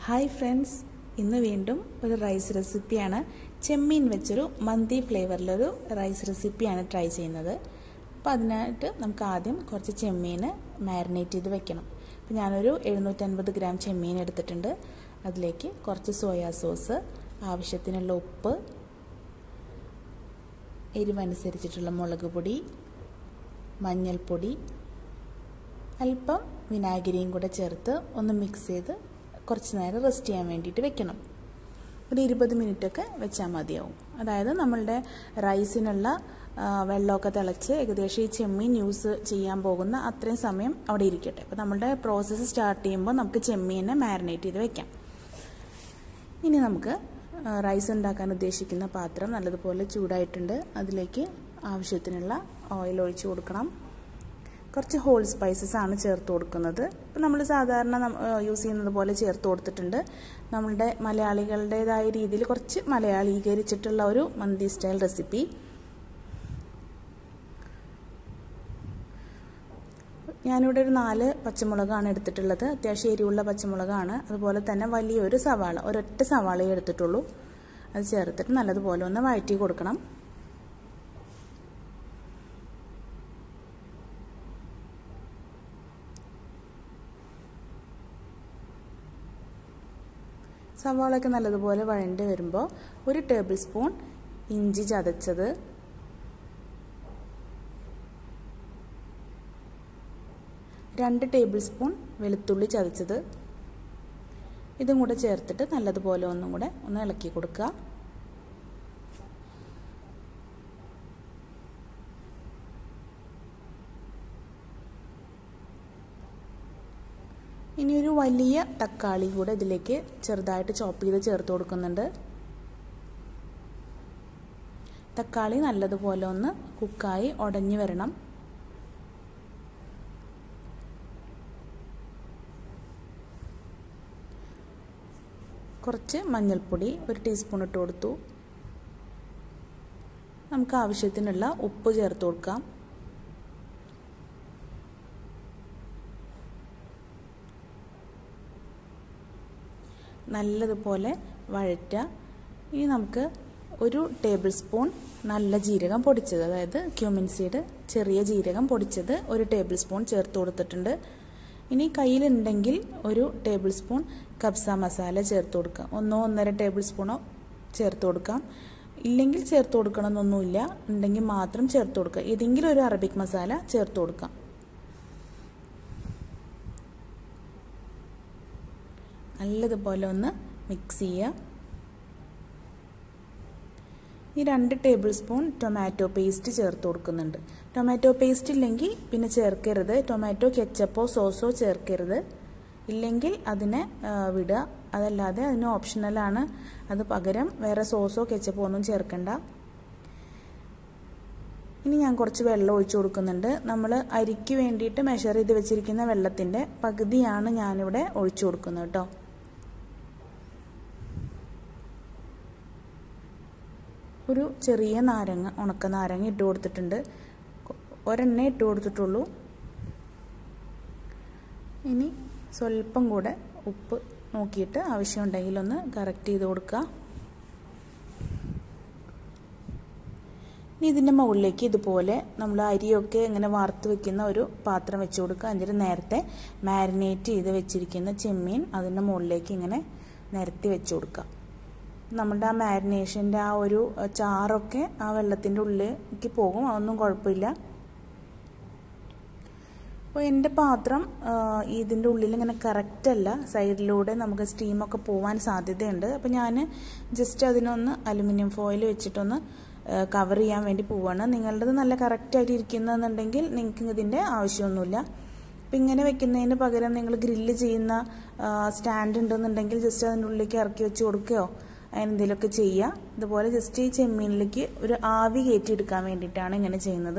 hi friends ഇന്ന് വീണ്ടും ഒരു റൈസ് റെസിപ്പിയാണ് ചെമ്മീൻ വെച്ചൊരു മന്തി ഫ്ലേവറിലൊരു റൈസ് റെസിപ്പിയാണ് ട്രൈ ചെയ്യുന്നത് അപ്പോൾ അതിനായിട്ട് നമുക്ക് ആദ്യം കുറച്ച് ചെമ്മീൻ മാരിനേറ്റ് ചെയ്ത് വെക്കണം അപ്പോൾ ഞാനൊരു എഴുന്നൂറ്റൻപത് ഗ്രാം ചെമ്മീൻ എടുത്തിട്ടുണ്ട് അതിലേക്ക് കുറച്ച് സോയാ സോസ് ആവശ്യത്തിനുള്ള ഉപ്പ് എരിവനുസരിച്ചിട്ടുള്ള മുളക് പൊടി മഞ്ഞൾപ്പൊടി അല്പം വിനാഗിരിയും കൂടെ ചേർത്ത് ഒന്ന് മിക്സ് ചെയ്ത് കുറച്ച് നേരം റെസ്റ്റ് ചെയ്യാൻ വേണ്ടിയിട്ട് വെക്കണം ഒരു ഇരുപത് മിനിറ്റൊക്കെ വെച്ചാൽ മതിയാവും അതായത് നമ്മളുടെ റൈസിനുള്ള വെള്ളമൊക്കെ തിളച്ച് ഏകദേശം ഈ ചെമ്മീൻ യൂസ് ചെയ്യാൻ പോകുന്ന അത്രയും സമയം അവിടെ ഇരിക്കട്ടെ അപ്പോൾ നമ്മളുടെ പ്രോസസ്സ് സ്റ്റാർട്ട് ചെയ്യുമ്പോൾ നമുക്ക് ചെമ്മീനെ മാരിനേറ്റ് ചെയ്ത് വെക്കാം ഇനി നമുക്ക് റൈസ് ഉണ്ടാക്കാൻ ഉദ്ദേശിക്കുന്ന പാത്രം നല്ലതുപോലെ ചൂടായിട്ടുണ്ട് അതിലേക്ക് ആവശ്യത്തിനുള്ള ഓയിൽ ഒഴിച്ച് കൊടുക്കണം കുറച്ച് ഹോൾ സ്പൈസസ് ആണ് ചേർത്ത് കൊടുക്കുന്നത് ഇപ്പം നമ്മൾ സാധാരണ യൂസ് ചെയ്യുന്നത് പോലെ ചേർത്ത് കൊടുത്തിട്ടുണ്ട് നമ്മളുടെ മലയാളികളുടേതായ രീതിയിൽ കുറച്ച് മലയാളീകരിച്ചിട്ടുള്ള ഒരു മന്തി സ്റ്റൈൽ റെസിപ്പി ഞാനിവിടെ ഒരു നാല് പച്ചമുളകാണ് എടുത്തിട്ടുള്ളത് അത്യാവശ്യം എരിവുള്ള പച്ചമുളകാണ് അതുപോലെ തന്നെ വലിയൊരു സവാള ഒരൊറ്റ സവാളയെ എടുത്തിട്ടുള്ളൂ അത് ചേർത്തിട്ട് നല്ലതുപോലെ ഒന്ന് വഴറ്റി കൊടുക്കണം സവാളയൊക്കെ നല്ലതുപോലെ വഴണ്ട് വരുമ്പോൾ ഒരു ടേബിൾ സ്പൂൺ ഇഞ്ചി ചതച്ചത് രണ്ട് ടേബിൾ സ്പൂൺ വെളുത്തുള്ളി ചതച്ചത് ഇതും കൂടെ ചേർത്തിട്ട് നല്ലതുപോലെ ഒന്നും കൂടെ ഒന്ന് ഇളക്കി കൊടുക്കുക ഇനി ഒരു വലിയ തക്കാളി കൂടെ ഇതിലേക്ക് ചെറുതായിട്ട് ചോപ്പ് ചെയ്ത് ചേർത്ത് കൊടുക്കുന്നുണ്ട് തക്കാളി നല്ലതുപോലെ ഒന്ന് കുക്കായി ഉടഞ്ഞു വരണം കുറച്ച് മഞ്ഞൾപ്പൊടി ഒരു ടീസ്പൂൺ ഇട്ട് കൊടുത്തു നമുക്ക് ആവശ്യത്തിനുള്ള ഉപ്പ് ചേർത്ത് കൊടുക്കാം നല്ലതുപോലെ വഴറ്റുക ഇനി നമുക്ക് ഒരു ടേബിൾ സ്പൂൺ നല്ല ജീരകം പൊടിച്ചത് അതായത് ക്യൂമിൻ സീഡ് ചെറിയ ജീരകം പൊടിച്ചത് ഒരു ടേബിൾ സ്പൂൺ ചേർത്ത് കൊടുത്തിട്ടുണ്ട് ഇനി കയ്യിലുണ്ടെങ്കിൽ ഒരു ടേബിൾ സ്പൂൺ കബ്സ മസാല ചേർത്ത് കൊടുക്കാം ഒന്നോ ഒന്നര ടേബിൾ സ്പൂണോ ചേർത്ത് കൊടുക്കാം ഇല്ലെങ്കിൽ ചേർത്ത് കൊടുക്കണമെന്നൊന്നുമില്ല ഉണ്ടെങ്കിൽ മാത്രം ചേർത്ത് കൊടുക്കുക ഏതെങ്കിലും ഒരു അറബിക് മസാല ചേർത്ത് കൊടുക്കാം നല്ലതുപോലെ ഒന്ന് മിക്സ് ചെയ്യുക ഈ രണ്ട് ടേബിൾ സ്പൂൺ ടൊമാറ്റോ പേസ്റ്റ് ചേർത്ത് കൊടുക്കുന്നുണ്ട് ടൊമാറ്റോ പേസ്റ്റ് ഇല്ലെങ്കിൽ പിന്നെ ചേർക്കരുത് ടൊമാറ്റോ കെച്ചപ്പോ സോസോ ചേർക്കരുത് ഇല്ലെങ്കിൽ അതിനെ വിടുക അതല്ലാതെ അതിന് ഓപ്ഷണലാണ് അത് പകരം വേറെ സോസോ കെച്ചപ്പോ ഒന്നും ചേർക്കണ്ട ഇനി ഞാൻ കുറച്ച് വെള്ളം ഒഴിച്ചു കൊടുക്കുന്നുണ്ട് നമ്മൾ അരിക്ക് വേണ്ടിയിട്ട് മെഷർ ചെയ്ത് വെച്ചിരിക്കുന്ന വെള്ളത്തിൻ്റെ പകുതിയാണ് ഞാനിവിടെ ഒഴിച്ചു കൊടുക്കുന്നത് കേട്ടോ ഒരു ചെറിയ നാരങ്ങ ഉണക്ക നാരങ്ങ ഇട്ട് കൊടുത്തിട്ടുണ്ട് ഒരെണ്ണ ഇട്ട് കൊടുത്തിട്ടുള്ളൂ ഇനി സ്വല്പം കൂടെ ഉപ്പ് നോക്കിയിട്ട് ആവശ്യമുണ്ടെങ്കിൽ ഒന്ന് കറക്റ്റ് ചെയ്ത് കൊടുക്കുക ഇനി ഇതിൻ്റെ മുകളിലേക്ക് ഇതുപോലെ നമ്മൾ അരിയൊക്കെ ഇങ്ങനെ വാർത്ത് വെക്കുന്ന ഒരു പാത്രം വെച്ച് കൊടുക്കുക എന്നിട്ട് നേരത്തെ മാരിനേറ്റ് ചെയ്ത് വെച്ചിരിക്കുന്ന ചെമ്മീൻ അതിൻ്റെ മുകളിലേക്ക് ഇങ്ങനെ നിരത്തി വെച്ച് കൊടുക്കുക നമ്മുടെ ആ മാരിനേഷൻ്റെ ആ ഒരു ചാറൊക്കെ ആ വെള്ളത്തിൻ്റെ ഉള്ളിലേക്ക് പോകും അതൊന്നും കുഴപ്പമില്ല അപ്പോൾ എൻ്റെ പാത്രം ഇതിൻ്റെ ഉള്ളിൽ ഇങ്ങനെ കറക്റ്റ് അല്ല സൈഡിലൂടെ നമുക്ക് സ്റ്റീമൊക്കെ പോകാൻ സാധ്യതയുണ്ട് അപ്പോൾ ഞാൻ ജസ്റ്റ് അതിനൊന്ന് അലുമിനിയം ഫോയിൽ വെച്ചിട്ടൊന്ന് കവർ ചെയ്യാൻ വേണ്ടി പോവാണ് നിങ്ങളുടേത് നല്ല കറക്റ്റായിട്ട് ഇരിക്കുന്നതെന്നുണ്ടെങ്കിൽ നിങ്ങൾക്ക് ഇതിൻ്റെ ആവശ്യമൊന്നുമില്ല അപ്പം ഇങ്ങനെ വെക്കുന്നതിന് പകരം നിങ്ങൾ ഗ്രില്ല് ചെയ്യുന്ന സ്റ്റാൻഡ് ഉണ്ടെന്നുണ്ടെങ്കിൽ ജസ്റ്റ് അതിൻ്റെ ഉള്ളിലേക്ക് ഇറക്കി വെച്ച് കൊടുക്കുകയോ അങ്ങനെ എന്തെങ്കിലുമൊക്കെ ചെയ്യുക ഇതുപോലെ ജസ്റ്റ് ഈ ചെമ്മീനിലേക്ക് ഒരു ആവി കയറ്റിയെടുക്കാൻ വേണ്ടിയിട്ടാണ് ഇങ്ങനെ ചെയ്യുന്നത്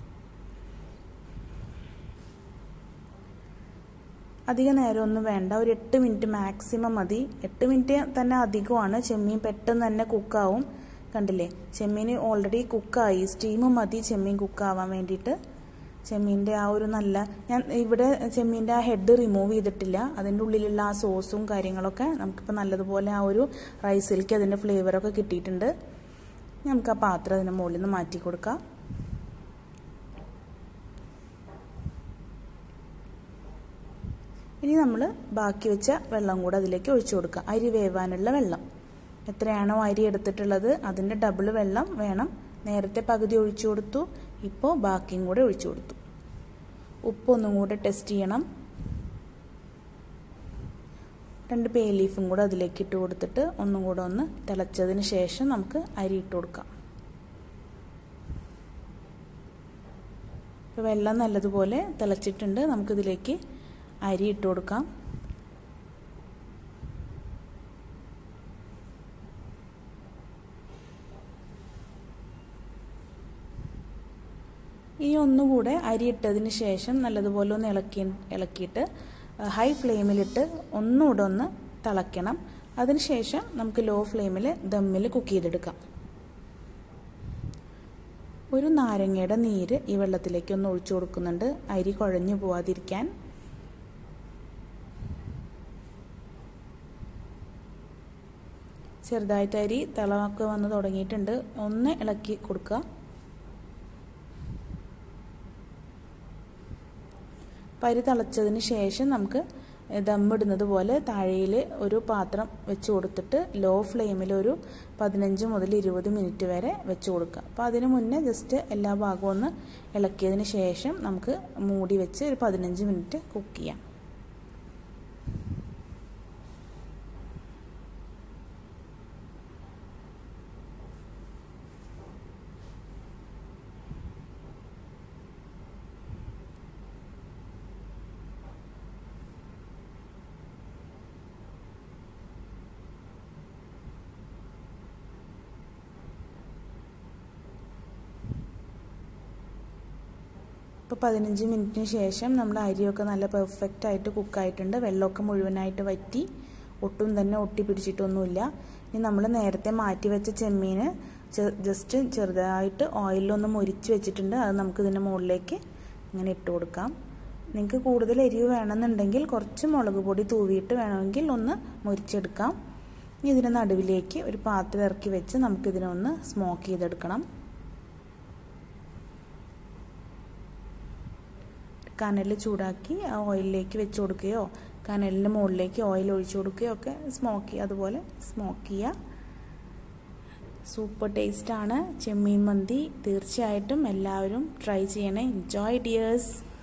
അധിക നേരമൊന്നും വേണ്ട ഒരു എട്ട് മിനിറ്റ് മാക്സിമം മതി എട്ട് മിനിറ്റ് തന്നെ അധികമാണ് ചെമ്മീൻ പെട്ടെന്ന് തന്നെ കുക്കാവും കണ്ടില്ലേ ചെമ്മീൻ ഓൾറെഡി കുക്കായി സ്റ്റീം മതി ചെമ്മീൻ കുക്കാവാൻ വേണ്ടിയിട്ട് ചെമ്മീൻ്റെ ആ ഒരു നല്ല ഞാൻ ഇവിടെ ചെമ്മീൻ്റെ ആ ഹെഡ് റിമൂവ് ചെയ്തിട്ടില്ല അതിൻ്റെ ഉള്ളിലുള്ള ആ സോസും കാര്യങ്ങളൊക്കെ നമുക്കിപ്പോൾ നല്ലതുപോലെ ആ ഒരു റൈസിലേക്ക് അതിൻ്റെ ഫ്ലേവറൊക്കെ കിട്ടിയിട്ടുണ്ട് നമുക്ക് ആ പാത്രം അതിൻ്റെ മുകളിൽ നിന്ന് മാറ്റി കൊടുക്കാം ഇനി നമ്മൾ ബാക്കി വെച്ച വെള്ളം കൂടെ അതിലേക്ക് ഒഴിച്ചു കൊടുക്കുക അരി വേവാനുള്ള വെള്ളം എത്രയാണോ അരി എടുത്തിട്ടുള്ളത് അതിൻ്റെ ഡബിൾ വെള്ളം വേണം നേരത്തെ പകുതി ഒഴിച്ചു കൊടുത്തു ഇപ്പോൾ ബാക്കിയും കൂടെ ഒഴിച്ചു കൊടുത്തു ഉപ്പൊന്നും കൂടെ ടെസ്റ്റ് ചെയ്യണം രണ്ട് പേ ലീഫും കൂടെ അതിലേക്ക് ഇട്ട് കൊടുത്തിട്ട് ഒന്നും കൂടെ ഒന്ന് തിളച്ചതിന് ശേഷം നമുക്ക് അരി ഇട്ട് കൊടുക്കാം ഇപ്പോൾ വെള്ളം നല്ലതുപോലെ തിളച്ചിട്ടുണ്ട് നമുക്കിതിലേക്ക് അരി ഇട്ട് കൊടുക്കാം ഇനി ഒന്നുകൂടെ അരി ഇട്ടതിന് ശേഷം നല്ലതുപോലെ ഒന്ന് ഇളക്കി ഇളക്കിയിട്ട് ഹൈ ഫ്ലെയിമിലിട്ട് ഒന്നുകൂടെ ഒന്ന് തിളയ്ക്കണം അതിനുശേഷം നമുക്ക് ലോ ഫ്ലെയിമിൽ ദമ്മിൽ കുക്ക് ചെയ്തെടുക്കാം ഒരു നാരങ്ങയുടെ നീര് ഈ വെള്ളത്തിലേക്ക് ഒന്ന് ഒഴിച്ചു കൊടുക്കുന്നുണ്ട് അരി കുഴഞ്ഞു പോവാതിരിക്കാൻ ചെറുതായിട്ട് അരി തിളമൊക്കെ വന്ന് തുടങ്ങിയിട്ടുണ്ട് ഒന്ന് ഇളക്കി കൊടുക്കുക പരി തിളച്ചതിന് ശേഷം നമുക്ക് ദമ്മിടുന്നത് പോലെ താഴയിൽ ഒരു പാത്രം വെച്ച് കൊടുത്തിട്ട് ലോ ഫ്ലെയിമിൽ ഒരു പതിനഞ്ച് മുതൽ ഇരുപത് മിനിറ്റ് വരെ വെച്ച് കൊടുക്കുക അപ്പോൾ അതിന് മുന്നേ ജസ്റ്റ് എല്ലാ ഭാഗവും ഒന്ന് ഇളക്കിയതിന് ശേഷം നമുക്ക് മൂടി വെച്ച് ഒരു പതിനഞ്ച് മിനിറ്റ് കുക്ക് ചെയ്യാം ഇപ്പോൾ പതിനഞ്ച് മിനിറ്റിന് ശേഷം നമ്മൾ അരിയൊക്കെ നല്ല പെർഫെക്റ്റ് ആയിട്ട് കുക്കായിട്ടുണ്ട് വെള്ളമൊക്കെ മുഴുവനായിട്ട് വറ്റി ഒട്ടും തന്നെ ഒട്ടി പിടിച്ചിട്ടൊന്നുമില്ല ഇനി നമ്മൾ നേരത്തെ മാറ്റി വെച്ച ചെമ്മീൻ ജസ്റ്റ് ചെറുതായിട്ട് ഓയിലൊന്ന് മുരിച്ച് വെച്ചിട്ടുണ്ട് അത് നമുക്ക് ഇതിൻ്റെ മുകളിലേക്ക് ഇങ്ങനെ ഇട്ട് കൊടുക്കാം നിങ്ങൾക്ക് കൂടുതൽ എരിവ് വേണമെന്നുണ്ടെങ്കിൽ കുറച്ച് മുളക് പൊടി തൂവിയിട്ട് വേണമെങ്കിൽ ഒന്ന് മുരിച്ചെടുക്കാം ഇനി ഇതിൻ്റെ നടുവിലേക്ക് ഒരു പാത്രം ഇറക്കി വെച്ച് നമുക്കിതിനെ ഒന്ന് സ്മോക്ക് ചെയ്തെടുക്കണം കനൽ ചൂടാക്കി ആ ഓയിലിലേക്ക് വെച്ച് കൊടുക്കുകയോ കനലിൻ്റെ മുകളിലേക്ക് ഓയിൽ ഒഴിച്ചു കൊടുക്കുകയോ ഒക്കെ സ്മോക്ക് ചെയ്യുക അതുപോലെ സ്മോക്ക് ചെയ്യുക സൂപ്പർ ടേസ്റ്റാണ് ചെമ്മീൻ മന്തി തീർച്ചയായിട്ടും എല്ലാവരും ട്രൈ ചെയ്യണേ എൻജോയ് ഡിയേഴ്സ്